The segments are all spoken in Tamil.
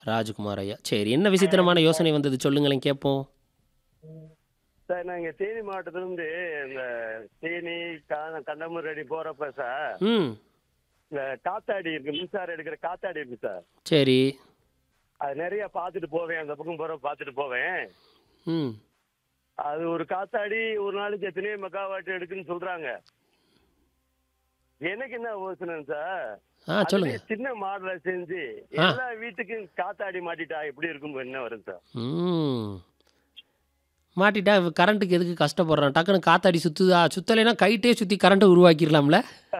ராஜ்குமார் ஐயா. சரி. என்ன விசித்திரமான யோசனை வந்தது சொல்லுங்களேன் கேட்போம். சார் நாங்க தேனி மாவட்டத்துல இருந்து இந்த தேனி கா- கண்டமரடி போறப்ப சார் ம். இந்த காத்தாடி இருக்கு மின்சாரம் எடுக்கிற காத்தாடி இருக்கு சார் சரி. அது நிறைய பார்த்துட்டு போவேன் அந்த பக்கம் போற பார்த்துட்டு போவேன் ம். அது ஒரு காத்தாடி ஒரு நாளைக்கு எத்தனையோ மெகாவாட் எடுக்குன்னு சொல்றாங்க எனக்கு என்ன யோசனை சார் ஆ சொல்லுங்க. அதுலயே சின்ன மாடலை செஞ்சு ஆ. எல்லா வீட்டுக்கும் காத்தாடி மாட்டிட்டா எப்படி இருக்கும் என்ன வரும் சார் ம். மாட்டிட்டா கரண்ட்டுக்கு எதுக்கு கஷ்டப்படுறான் டக்குன்னு காத்தாடி சுத்துதா சுத்தலைன்னா கைட்டே சுற்றி கரண்ட்டை உருவாக்கிடலாம்ல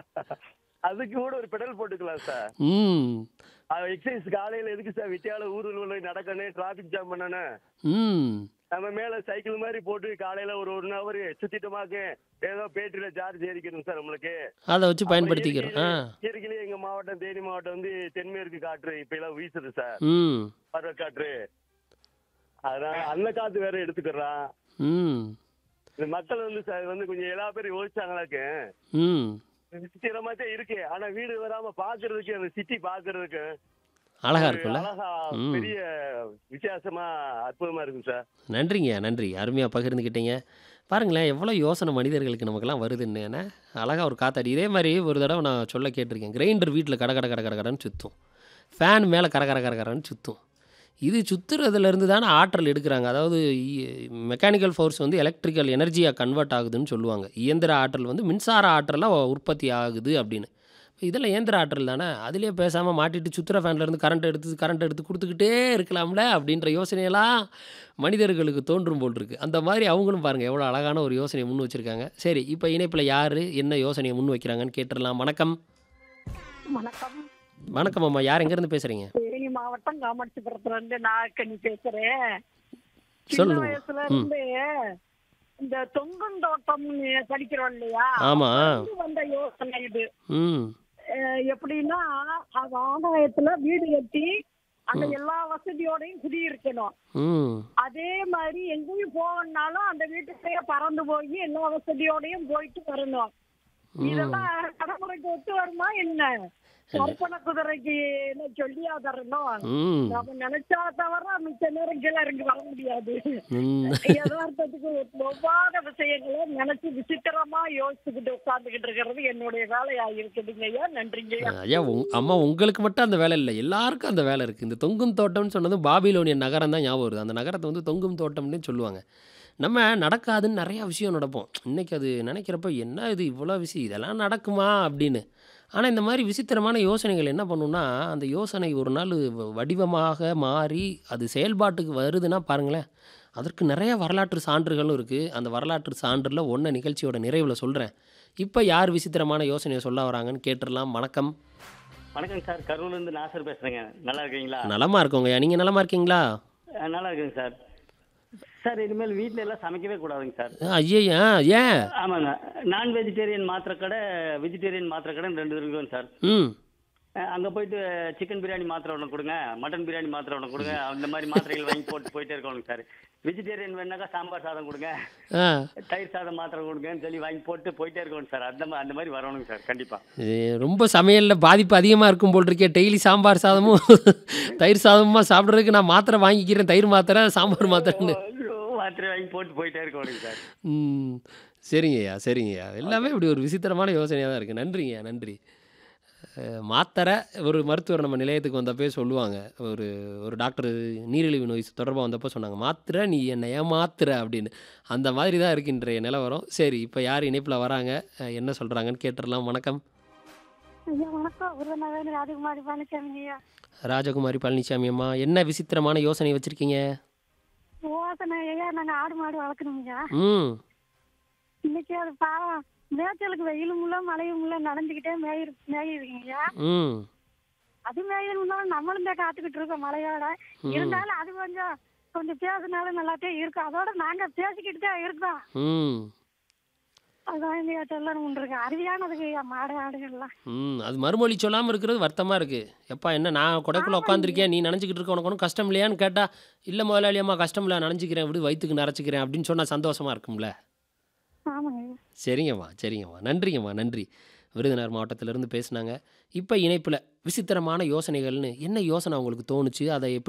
அதுக்கு கூட ஒரு பெடல் போட்டுக்கலாம் சார் ம் எக்ஸசைஸ் காலையில எதுக்கு சார் வித்தியால ஊருல நடக்கணும் டிராபிக் ஜாம் பண்ணணும் ம் நம்ம மேல சைக்கிள் மாதிரி போட்டு காலையில ஒரு ஒன் ஹவர் சுத்திட்டோமாக்கு ஏதோ பேட்டரியில சார்ஜ் ஏறிக்கணும் சார் நம்மளுக்கு அதை வச்சு பயன்படுத்திக்கிறோம் ஆ இயற்கையிலே எங்க மாவட்டம் தேனி மாவட்டம் வந்து தென்மேற்கு காற்று இப்ப எல்லாம் வீசுது சார் ம் பருவ காற்று அதனால அந்த காத்து வேற எடுத்துக்கிறான் ம் இந்த மக்கள் வந்து சார் வந்து கொஞ்சம் எல்லா பேரும் யோசிச்சாங்களாக்கு ம் விசித்திரமா தான் இருக்கு ஆனா வீடு வராம பாக்குறதுக்கு அந்த சிட்டி பாக்குறதுக்கு அழகா ஒரு இருக்குல்ல அழகா ம். பெரிய வித்தியாசமா அற்புதமா இருக்கும் சார் நன்றிங்க நன்றி அருமையாக பகிர்ந்துக்கிட்டீங்க பாருங்களேன் எவ்வளோ யோசனை மனிதர்களுக்கு நமக்கெல்லாம் வருதுன்னு என்ன அழகாக ஒரு காத்தாடி இதே மாதிரி ஒரு தடவை நான் சொல்ல கேட்டிருக்கேன் கிரைண்டர் வீட்டில் கட கட கட கட கடன்னு சுற்றும் ஃபேன் மேலே கர கர கர கரன்னு சுற்றும் இது சுற்றுறதுலேருந்து தானே ஆற்றல் எடுக்கிறாங்க அதாவது மெக்கானிக்கல் ஃபோர்ஸ் வந்து எலக்ட்ரிக்கல் எனர்ஜியாக கன்வெர்ட் ஆகுதுன்னு சொல்லுவாங்க இயந்திர ஆற்றல் வந்து மின்சார ஆற்றலாக உற்பத்தி ஆகுது அப்படின்னு இதெல்லாம் இயந்திர ஆற்றல் தானே அதிலே பேசாமல் மாட்டிட்டு சுற்றுற ஃபேன்லேருந்து கரண்ட் எடுத்து கரண்ட் எடுத்து கொடுத்துக்கிட்டே இருக்கலாம்ல அப்படின்ற யோசனையெல்லாம் மனிதர்களுக்கு தோன்றும் போல் இருக்கு அந்த மாதிரி அவங்களும் பாருங்கள் எவ்வளோ அழகான ஒரு யோசனையை முன் வச்சுருக்காங்க சரி இப்போ இணைப்பில் யார் என்ன யோசனையை முன் வைக்கிறாங்கன்னு கேட்டுடலாம் வணக்கம் வணக்கம் வணக்கம் அம்மா யார் எங்கேருந்து பேசுகிறீங்க தேனி மாவட்டம் காமாட்சிபுரத்துல இருந்து நாகக்கண்ணி பேசுறேன் சின்ன சொல்லுங்க. வயசுல இருந்து இந்த தொங்குந்தோட்டம் படிக்கிறோம் இல்லையா ஆமாம் அது வந்த யோசனை இது ம் அஹ் எப்படின்னா அது ஆதாயத்துல வீடு கட்டி அங்க எல்லா வசதியோடையும் குடியிருக்கணும் ம் அதே மாதிரி எங்கேயும் போகணும்னாலும் அந்த வீட்டுக்குள்ளேயே பறந்து போய் எல்லா வசதியோடையும் போயிட்டு வரணும் இதெல்லாம் நடைமுறைக்கு ஒத்து வருமா என்ன கற்பனை குதிரைக்கு என்ன சொல்லியா தரணும் ம் நம்ம நினைச்சா தவிர மிச்ச நேரம் கீழே இறங்கி வர முடியாது ம் யதார்த்தத்துக்கு ஒவ்வாத விஷயங்களை நினைச்சு விசித்திரமா யோசிச்சுக்கிட்டு உட்கார்ந்துகிட்டு இருக்கிறது என்னுடைய வேலையா இருக்குதுங்க ஐயா நன்றிங்க ஐயா ஐயா உங் அம்மா உங்களுக்கு மட்டும் அந்த வேலை இல்லை எல்லாருக்கும் அந்த வேலை இருக்குது இந்த தொங்கும் தோட்டம்னு சொன்னது பாபிலோனியன் நகரம் தான் ஞாபகம் வருது அந்த நகரத்தை வந்து தொங்கும் தோட்டம்னு சொல்லுவாங்க நம்ம நடக்காதுன்னு நிறையா விஷயம் நடப்போம் இன்றைக்கி அது நினைக்கிறப்ப என்ன இது இவ்வளோ விஷயம் இதெல்லாம் நடக்குமா அப்படின்னு ஆனால் இந்த மாதிரி விசித்திரமான யோசனைகள் என்ன பண்ணுன்னா அந்த யோசனை ஒரு நாள் வ- வடிவமாக மாறி அது செயல்பாட்டுக்கு வருதுன்னா பாருங்களேன் அதற்கு நிறைய வரலாற்று சான்றுகளும் இருக்குது அந்த வரலாற்று சான்றில் ஒன்றை நிகழ்ச்சியோட நிறைவில் சொல்கிறேன் இப்போ யார் விசித்திரமான யோசனையை சொல்ல வராங்கன்னு கேட்டுடலாம் வணக்கம் வணக்கம் சார் கரூர்ல இருந்து நாசர் பேசுறேங்க நல்லா இருக்கீங்களா நலமா இருக்கோங்கய்யா நீங்கள் நலமா இருக்கீங்களா அஹ் நல்லா இருக்குங்க சார் சார் இனிமேல் வீட்ல எல்லாம் சமைக்கவே கூடாதுங்க சார் ஐயா ஏன் ஆமாங்க நான் வெஜிடேரியன் மாத்திரை கடை வெஜிடேரியன் மாத்திரை கடை ரெண்டு இருக்குங்க சார் ம் அஹ் அங்க போயிட்டு சிக்கன் பிரியாணி மாத்திரை ஒன்று கொடுங்க மட்டன் பிரியாணி மாத்திரை ஒன்று கொடுங்க அந்த மாதிரி மாத்திரைகள் வாங்கி போட்டு போயிட்டே இருக்கணும் சார் வெஜிடேரியன் வேணாக்கா சாம்பார் சாதம் கொடுங்க ஆ தயிர் சாதம் மாத்திரை கொடுங்கன்னு சொல்லி வாங்கி போட்டு போயிட்டே இருக்கணும் சார் அந்த மா- அந்த மாதிரி வரணுங்க சார் கண்டிப்பா இது ரொம்ப சமையலில் பாதிப்பு அதிகமாக இருக்கும் போல் இருக்கே டெய்லி சாம்பார் சாதமும் தயிர் சாதமுமா சாப்பிட்றதுக்கு நான் மாத்திரை வாங்கிக்கிறேன் தயிர் மாத்திரை சாம்பார் மாத்திரைன்னு மாத்திரை வாங்கி போட்டு போயிட்டே இருக்கணுங்க சார் ம் சரிங்கய்யா சரிங்கய்யா எல்லாமே இப்படி ஒரு விசித்திரமான யோசனையாக தான் இருக்குது நன்றிங்கய்யா நன்றி அஹ், மாத்திரை ஒரு மருத்துவர் நம்ம நிலையத்துக்கு வந்தப்போ சொல்லுவாங்க ஒரு ஒரு டாக்டர் நீரிழிவு நோய் தொடர்பாக வந்தப்போ சொன்னாங்க மாத்திரை நீ என்னை ஏமாத்துற அப்படின்னு அந்த மாதிரி தான் இருக்கு இன்றைய நிலவரம் சரி இப்போ யார் இணைப்பில் வராங்க அஹ், என்ன சொல்கிறாங்கன்னு கேட்டுடலாம் வணக்கம் ஐயா வணக்கம் விருதுநகர் ராஜகுமாரி பழனிசாமி ஐயா ராஜகுமாரி பழனிசாமி அம்மா என்ன விசித்திரமான யோசனை வச்சுருக்கீங்க யோசனை ஐயா நாங்க ஆடு மாடு வளர்க்கணுங்க ம் இன்னைக்கு அது பாவம் மேய்ச்சலுக்கு வெயிலும் இல்ல மழையும் இல்ல நனைஞ்சுக்கிட்டே மேய் மேயுதுங்க ஐயா ம் அது மேயணும்னாலும் நம்மளும் தான் காத்துக்கிட்டு இருக்கோம் மழையோட இருந்தாலும் அது கொஞ்சம் கொஞ்சம் பேசினாலும் நல்லாத்தே இருக்கும் அதோட நாங்க பேசிக்கிட்டு தான் இருக்கோம் ம் அதான் இந்த சொல்லணும் இருக்கு அருவியானதுக்கு ஐயா மாடு ஆடுகள்லாம் ம் அது மறுமொழி சொல்லாமல் இருக்கிறது வருத்தமாக இருக்குது எப்பா என்ன நான் கொடைக்குள்ளே உட்காந்துருக்கேன் நீ நினச்சிக்கிட்டு இருக்க உனக்கு ஒன்றும் கஷ்டம் இல்லையான்னு கேட்டால் இல்லை முதலாளி அம்மா கஷ்டம் இல்லை நினச்சிக்கிறேன் விடு வயிற்றுக்கு நிறச்சிக்கிறேன் அப்படின்னு சொன்னால் சந்தோஷமாக இருக்கும்ல ஆமாங்க ஐயா சரிங்கம்மா சரிங்கம்மா நன்றிங்கம்மா நன்றி விருதுநகர் மாவட்டத்திலேருந்து பேசுனாங்க இப்போ இணைப்பில் விசித்திரமான யோசனைகள்னு என்ன யோசனை அவங்களுக்கு தோணுச்சு அதை எப்படி